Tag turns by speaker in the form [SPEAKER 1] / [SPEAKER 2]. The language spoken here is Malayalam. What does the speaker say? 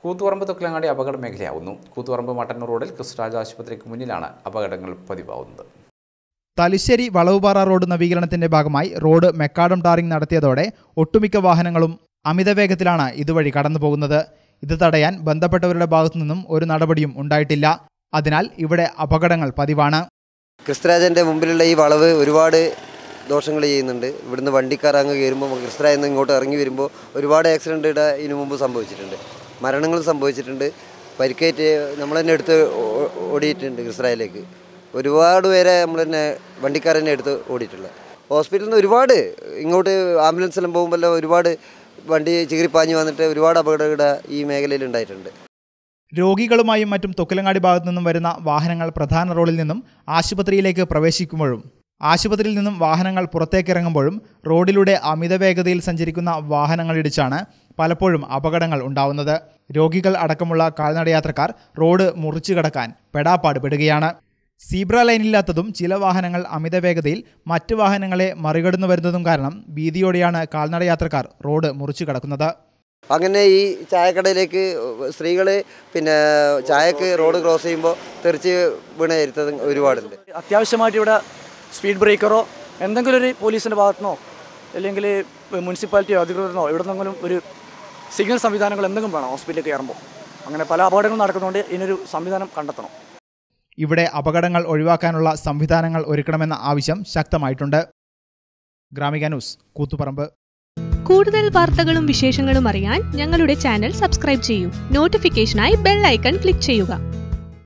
[SPEAKER 1] കൂത്തുപറമ്പ് തൊക്കിലങ്ങാടി അപകട മേഖലയാവുന്നു കൂത്തുപറമ്പ് മട്ടന്നൂർ റോഡിൽ ക്രിസ്തുരാജ് ആശുപത്രിക്ക് മുന്നിലാണ് അപകടങ്ങൾ പതിവാവുന്നത്
[SPEAKER 2] തലശ്ശേരി വളവുപാറ റോഡ് നവീകരണത്തിന്റെ ഭാഗമായി റോഡ് മെക്കാഡം ടാറിംഗ് നടത്തിയതോടെ ഒട്ടുമിക്ക വാഹനങ്ങളും അമിത വേഗത്തിലാണ് ഇതുവഴി കടന്നു പോകുന്നത് ഇത് തടയാൻ ബന്ധപ്പെട്ടവരുടെ ഭാഗത്തു നിന്നും ഒരു നടപടിയും ഉണ്ടായിട്ടില്ല അതിനാൽ ഇവിടെ അപകടങ്ങൾ പതിവാണ്
[SPEAKER 3] ക്രിസ്തുരാജൻ്റെ മുമ്പിലുള്ള ഈ വളവ് ഒരുപാട് ദോഷങ്ങൾ ചെയ്യുന്നുണ്ട് ഇവിടുന്ന് വണ്ടിക്കാർ അങ്ങ് കയറുമ്പോൾ ക്രിസ്തുരാജിൽ നിന്ന് ഇങ്ങോട്ട് ഇറങ്ങി വരുമ്പോൾ ഒരുപാട് ആക്സിഡൻറ്റ് ഇവിടെ ഇതിനു മുമ്പ് സംഭവിച്ചിട്ടുണ്ട് മരണങ്ങൾ സംഭവിച്ചിട്ടുണ്ട് പരിക്കേറ്റ് നമ്മൾ തന്നെ എടുത്ത് ഓ- ഓടിയിട്ടുണ്ട് ക്രിസ്തുരാജിലേക്ക് ഒരുപാട് പേരെ നമ്മൾ തന്നെ വണ്ടിക്കാർ തന്നെ എടുത്ത് ഓടിയിട്ടുള്ളത് ഹോസ്പിറ്റലിൽ നിന്ന് ഒരുപാട് ഇങ്ങോട്ട് ആംബുലൻസെല്ലാം പോകുമ്പോൾ ഒരുപാട് വണ്ടി ചികിരിപ്പാഞ്ഞ് വന്നിട്ട് ഒരുപാട് അപകടങ്ങൾ ഈ മേഖലയിൽ ഉണ്ടായിട്ടുണ്ട്
[SPEAKER 2] രോഗികളുമായും മറ്റും തൊക്കിലങ്ങാടി ഭാഗത്തു നിന്നും വരുന്ന വാഹനങ്ങൾ പ്രധാന റോഡിൽ നിന്നും ആശുപത്രിയിലേക്ക് പ്രവേശിക്കുമ്പോഴും ആശുപത്രിയിൽ നിന്നും വാഹനങ്ങൾ പുറത്തേക്കിറങ്ങുമ്പോഴും റോഡിലൂടെ അമിത വേഗതയിൽ സഞ്ചരിക്കുന്ന വാഹനങ്ങളിടിച്ചാണ് പലപ്പോഴും അപകടങ്ങൾ ഉണ്ടാവുന്നത് രോഗികൾ അടക്കമുള്ള കാൽനടയാത്രക്കാർ റോഡ് മുറിച്ചു കടക്കാൻ പെടാപ്പാട് പെടുകയാണ് സീബ്ര ലൈനില്ലാത്തതും ചില വാഹനങ്ങൾ അമിത വേഗതയിൽ മറ്റ് വാഹനങ്ങളെ മറികടന്നു വരുന്നതും കാരണം ഭീതിയോടെയാണ് കാൽനടയാത്രക്കാർ റോഡ് മുറിച്ചു കടക്കുന്നത്
[SPEAKER 3] അങ്ങനെ ഈ ചായക്കടയിലേക്ക് സ്ത്രീകൾ പിന്നെ ചായക്ക് റോഡ് ക്രോസ് ചെയ്യുമ്പോൾ തെറിച്ച് വീണ വരുത്തത് ഒരുപാടുണ്ട്
[SPEAKER 4] അത്യാവശ്യമായിട്ട് ഇവിടെ സ്പീഡ് ബ്രേക്കറോ എന്തെങ്കിലും ഒരു പോലീസിൻ്റെ ഭാഗത്തുനിന്നോ അല്ലെങ്കിൽ മുനിസിപ്പാലിറ്റിയോ അധികൃതരോ ഇവിടെ നിന്നെങ്കിലും ഒരു സിഗ്നൽ സംവിധാനങ്ങൾ എന്തെങ്കിലും വേണം ഹോസ്പിറ്റലിൽ കയറുമ്പോൾ അങ്ങനെ പല അപകടങ്ങളും നടക്കുന്നതുകൊണ്ട് ഇതിനൊരു സംവിധാനം കണ്ടെത്തണം
[SPEAKER 2] ഇവിടെ അപകടങ്ങൾ ഒഴിവാക്കാനുള്ള സംവിധാനങ്ങൾ ഒരുക്കണമെന്ന ആവശ്യം ശക്തമായിട്ടുണ്ട് ഗ്രാമിക ന്യൂസ് കൂത്തുപറമ്പ്
[SPEAKER 5] കൂടുതൽ വാർത്തകളും വിശേഷങ്ങളും അറിയാൻ ഞങ്ങളുടെ ചാനൽ സബ്സ്ക്രൈബ് ചെയ്യൂ നോട്ടിഫിക്കേഷനായി ബെൽ ഐക്കൺ ക്ലിക്ക് ചെയ്യുക